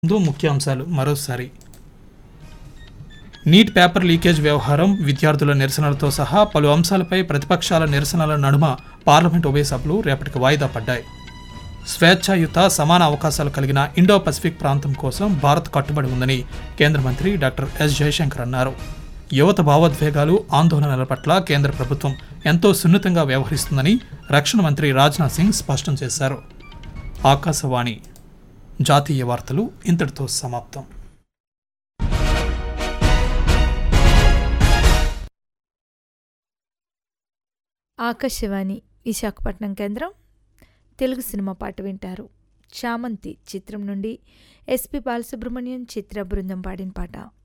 ముందు ముఖ్యాంశాలు మరోసారి నీట్ పేపర్ లీకేజ్ వ్యవహారం విద్యార్థుల నిరసనలతో సహా పలు అంశాలపై ప్రతిపక్షాల నిరసనల నడుమ పార్లమెంట్ ఉభయ సభలు రేపటికి వాయిదా పడ్డాయి స్వేచ్ఛాయుత సమాన అవకాశాలు కలిగిన ఇండో పసిఫిక్ ప్రాంతం కోసం భారత్ కట్టుబడి ఉందని కేంద్ర మంత్రి డాక్టర్ ఎస్ జయశంకర్ అన్నారు యువత భావోద్వేగాలు ఆందోళనల పట్ల కేంద్ర ప్రభుత్వం ఎంతో సున్నితంగా వ్యవహరిస్తుందని రక్షణ మంత్రి రాజ్నాథ్ సింగ్ స్పష్టం చేశారు ఆకాశవాణి జాతీయ వార్తలు ఇంతటితో సమాప్తం ఆకాశవాణి విశాఖపట్నం కేంద్రం తెలుగు సినిమా పాట వింటారు చామంతి చిత్రం నుండి ఎస్పి బాలసుబ్రహ్మణ్యం చిత్ర బృందం పాడిన పాట